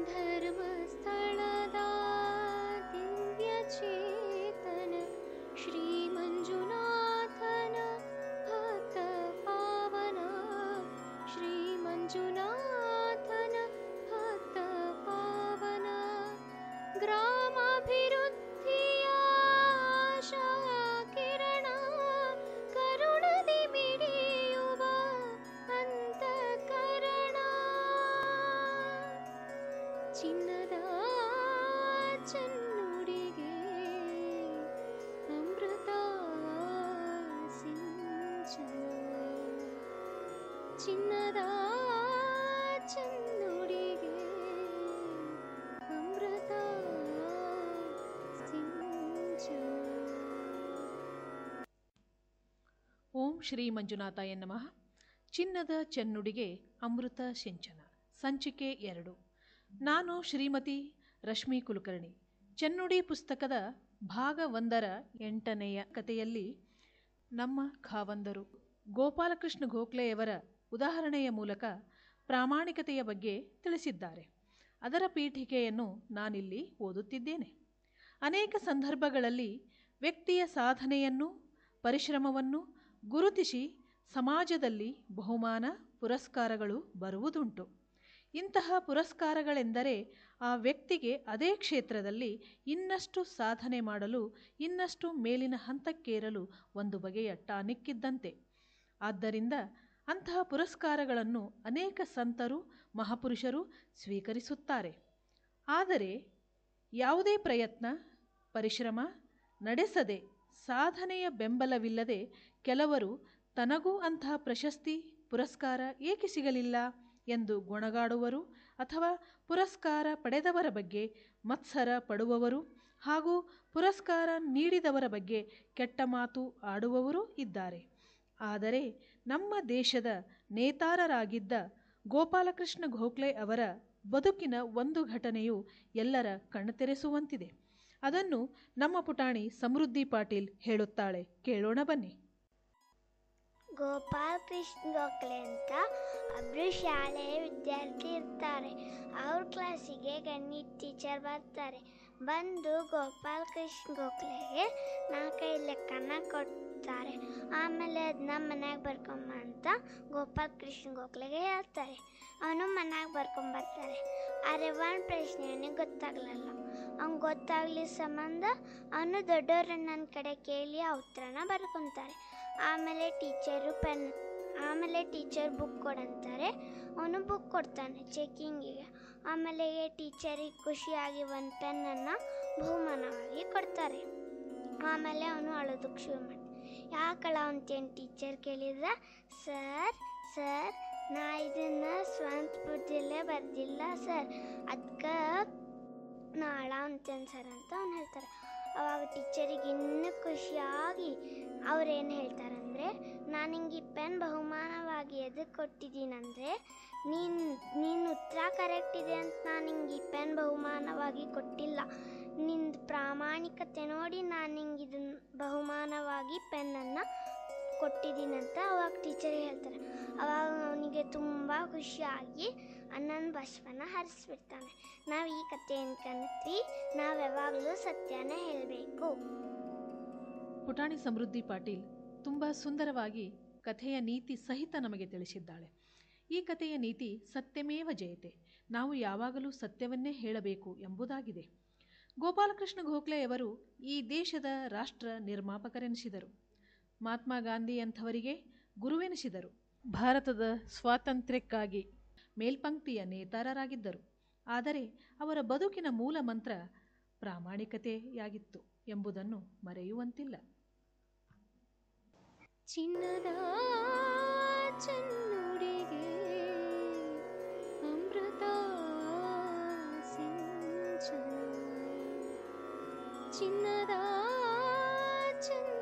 ಧರ್ಮಸ್ಥಳದ ದಿವ್ಯ ಚೇತನ ಶ್ರೀ ಮಂಜುನಾಥನ ಭಕ್ತ ಪಾವನ ಶ್ರೀ ಮಂಜುನಾಥನ ಭಕ್ತ ಪಾವನ ಗ್ರಾಮಾಭಿವೃದ್ಧಿಯ ಆಶಾ ಕಿರಣ ಕರುಣದಿ ಮಿಡಿಯುವ ಅಂತಃಕರಣ ಚಿನ್ನದ ಚೆನ್ನುಡಿಗೆ ಅಮೃತ ಸಿಂಚನ ಚಿನ್ನದ ಚೆನ್ನುಡಿಗೆ ಅಮೃತ ಸಿಂಚನ ಓಂ ಶ್ರೀ ಮಂಜುನಾಥಾಯ ನಮಃ ಚಿನ್ನದ ಚೆನ್ನುಡಿಗೆ ಅಮೃತ ಸಿಂಚನ ಸಂಚಿಕೆ ಎರಡು ನಾನು ಶ್ರೀಮತಿ ರಶ್ಮಿ ಕುಲಕರ್ಣಿ ಚೆನ್ನುಡಿ ಪುಸ್ತಕದ ಭಾಗ ಒಂದರ ಎಂಟನೆಯ ಕಥೆಯಲ್ಲಿ ನಮ್ಮ ಖಾವಂದರು ಗೋಪಾಲಕೃಷ್ಣ ಗೋಖಲೆಯವರ ಉದಾಹರಣೆಯ ಮೂಲಕ ಪ್ರಾಮಾಣಿಕತೆಯ ಬಗ್ಗೆ ತಿಳಿಸಿದ್ದಾರೆ ಅದರ ಪೀಠಿಕೆಯನ್ನು ನಾನಿಲ್ಲಿ ಓದುತ್ತಿದ್ದೇನೆ ಅನೇಕ ಸಂದರ್ಭಗಳಲ್ಲಿ ವ್ಯಕ್ತಿಯ ಸಾಧನೆಯನ್ನು ಪರಿಶ್ರಮವನ್ನು ಗುರುತಿಸಿ ಸಮಾಜದಲ್ಲಿ ಬಹುಮಾನ ಪುರಸ್ಕಾರಗಳು ಬರುವುದುಂಟು ಇಂತಹ ಪುರಸ್ಕಾರಗಳೆಂದರೆ ಆ ವ್ಯಕ್ತಿಗೆ ಅದೇ ಕ್ಷೇತ್ರದಲ್ಲಿ ಇನ್ನಷ್ಟು ಸಾಧನೆ ಮಾಡಲು ಇನ್ನಷ್ಟು ಮೇಲಿನ ಹಂತಕ್ಕೇರಲು ಒಂದು ಬಗೆಯ ಟಾನಿಕ್ಕಿದ್ದಂತೆ ಆದ್ದರಿಂದ ಅಂತಹ ಪುರಸ್ಕಾರಗಳನ್ನು ಅನೇಕ ಸಂತರು ಮಹಾಪುರುಷರು ಸ್ವೀಕರಿಸುತ್ತಾರೆ ಆದರೆ ಯಾವುದೇ ಪ್ರಯತ್ನ ಪರಿಶ್ರಮ ನಡೆಸದೆ ಸಾಧನೆಯ ಬೆಂಬಲವಿಲ್ಲದೆ ಕೆಲವರು ತನಗೂ ಅಂತಹ ಪ್ರಶಸ್ತಿ ಪುರಸ್ಕಾರ ಏಕೆ ಸಿಗಲಿಲ್ಲ ಎಂದು ಗೊಣಗಾಡುವರು ಅಥವಾ ಪುರಸ್ಕಾರ ಪಡೆದವರ ಬಗ್ಗೆ ಮತ್ಸರ ಪಡುವವರು ಹಾಗೂ ಪುರಸ್ಕಾರ ನೀಡಿದವರ ಬಗ್ಗೆ ಕೆಟ್ಟ ಮಾತು ಆಡುವವರೂ ಇದ್ದಾರೆ ಆದರೆ ನಮ್ಮ ದೇಶದ ನೇತಾರರಾಗಿದ್ದ ಗೋಪಾಲಕೃಷ್ಣ ಗೋಖಲೆ ಅವರ ಬದುಕಿನ ಒಂದು ಘಟನೆಯು ಎಲ್ಲರ ಕಣ್ತೆರೆಸುವಂತಿದೆ ಅದನ್ನು ನಮ್ಮ ಪುಟಾಣಿ ಸಮೃದ್ಧಿ ಪಾಟೀಲ್ ಹೇಳುತ್ತಾಳೆ ಕೇಳೋಣ ಬನ್ನಿ ಗೋಪಾಲ್ ಕೃಷ್ಣ ಗೋಖಲೆ ಅಂತ ಒಬ್ರು ಶಾಲೆಯ ವಿದ್ಯಾರ್ಥಿ ಇರ್ತಾರೆ ಅವ್ರ ಕ್ಲಾಸಿಗೆ ಗಣಿತ ಟೀಚರ್ ಬರ್ತಾರೆ ಬಂದು ಗೋಪಾಲ್ ಕೃಷ್ಣ ಗೋಖಲೆಗೆ ನಾಲ್ಕೈದು ಲೆಕ್ಕನ ಕೊಡ್ತಾರೆ ಆಮೇಲೆ ಅದನ್ನ ಮನ್ಯಾಗ ಬರ್ಕೊಂಬ ಅಂತ ಗೋಪಾಲ್ ಕೃಷ್ಣ ಗೋಖಲೆಗೆ ಹೇಳ್ತಾರೆ ಅವನು ಮನ್ಯಾಗ ಬರ್ಕೊಂಬರ್ತಾರೆ ಆದರೆ ಒಂದು ಪ್ರಶ್ನೆ ಅವನಿಗೆ ಗೊತ್ತಾಗ್ಲಲ್ಲ ಅವ್ನಿಗೆ ಗೊತ್ತಾಗ್ಲಿ ಸಂಬಂಧ ಅವನು ದೊಡ್ಡವ್ರನ್ನ ಕಡೆ ಕೇಳಿ ಆ ಉತ್ತರನ ಬರ್ಕೊಂತಾರೆ ಆಮೇಲೆ ಟೀಚರು ಪೆನ್ ಆಮೇಲೆ ಟೀಚರ್ ಬುಕ್ ಕೊಡಂತಾರೆ ಅವನು ಬುಕ್ ಕೊಡ್ತಾನೆ ಚೆಕಿಂಗಿಗೆ ಆಮೇಲೆ ಟೀಚರಿಗೆ ಖುಷಿಯಾಗಿ ಒಂದು ಪೆನ್ನನ್ನು ಬಹುಮಾನವಾಗಿ ಕೊಡ್ತಾರೆ ಆಮೇಲೆ ಅವನು ಅಳೋದಕ್ಕೆ ಶುರು ಮಾಡ್ತಾನೆ ಯಾಕಳ ಅಂತೇನು ಟೀಚರ್ ಕೇಳಿದ್ರೆ ಸರ್ ಸರ್ ನಾ ಇದನ್ನು ಸ್ವಂತ ಬುದ್ಧಿಯಲ್ಲೇ ಬರ್ದಿಲ್ಲ ಸರ್ ಅದಕ್ಕೆ ನಾಳ ಅಂತೇನು ಸರ್ ಅಂತ ಅವ್ನು ಹೇಳ್ತಾರೆ ಅವಾಗ ಟೀಚರಿಗೆ ಇನ್ನೂ ಖುಷಿಯಾಗಿ ಅವ್ರೇನು ಹೇಳ್ತಾರಂದರೆ ನಾನು ಹಿಂಗೆ ಈ ಪೆನ್ ಬಹುಮಾನವಾಗಿ ಎದಕ್ಕೆ ಕೊಟ್ಟಿದ್ದೀನಂದರೆ ನೀನು ನೀನು ಉತ್ತರ ಕರೆಕ್ಟ್ ಇದೆ ಅಂತ ನಾನು ಹಿಂಗೆ ಈ ಪೆನ್ ಬಹುಮಾನವಾಗಿ ಕೊಟ್ಟಿಲ್ಲ ನಿಂದು ಪ್ರಾಮಾಣಿಕತೆ ನೋಡಿ ನಾನು ಹಿಂಗೆ ಇದನ್ನು ಬಹುಮಾನವಾಗಿ ಪೆನ್ನನ್ನು ಕೊಟ್ಟಿದ್ದೀನಂತ ಅವಾಗ ಟೀಚರ್ ಹೇಳ್ತಾರೆ ಅವಾಗ ಅವನಿಗೆ ತುಂಬ ಖುಷಿಯಾಗಿ ಅಣ್ಣನ ಬಸವನ ಹರಿಸ್ಬಿಡ್ತಾನೆ ನಾವು ಈ ಕಥೆಯನ್ನು ಕಲಿತ್ವಿ ನಾವು ಯಾವಾಗಲೂ ಸತ್ಯನೇ ಹೇಳಬೇಕು ಪುಟಾಣಿ ಸಮೃದ್ಧಿ ಪಾಟೀಲ್ ತುಂಬ ಸುಂದರವಾಗಿ ಕಥೆಯ ನೀತಿ ಸಹಿತ ನಮಗೆ ತಿಳಿಸಿದ್ದಾಳೆ ಈ ಕಥೆಯ ನೀತಿ ಸತ್ಯಮೇವ ಜಯತೆ ನಾವು ಯಾವಾಗಲೂ ಸತ್ಯವನ್ನೇ ಹೇಳಬೇಕು ಎಂಬುದಾಗಿದೆ ಗೋಪಾಲಕೃಷ್ಣ ಗೋಖಲೆಯವರು ಈ ದೇಶದ ರಾಷ್ಟ್ರ ನಿರ್ಮಾಪಕರೆನಿಸಿದರು ಮಹಾತ್ಮ ಗಾಂಧಿ ಅಂಥವರಿಗೆ ಗುರುವೆನಿಸಿದರು ಭಾರತದ ಸ್ವಾತಂತ್ರ್ಯಕ್ಕಾಗಿ ಮೇಲ್ಪಂಕ್ತಿಯ ನೇತಾರರಾಗಿದ್ದರು ಆದರೆ ಅವರ ಬದುಕಿನ ಮೂಲ ಮಂತ್ರ ಪ್ರಾಮಾಣಿಕತೆಯಾಗಿತ್ತು ಎಂಬುದನ್ನು ಮರೆಯುವಂತಿಲ್ಲ ಚಿನ್ನದ ಚೆನ್ನುಡಿಗೆ ಅಮೃತ ಸಿಂಚನ ಚಿನ್ನದ ಚೆನ್ನ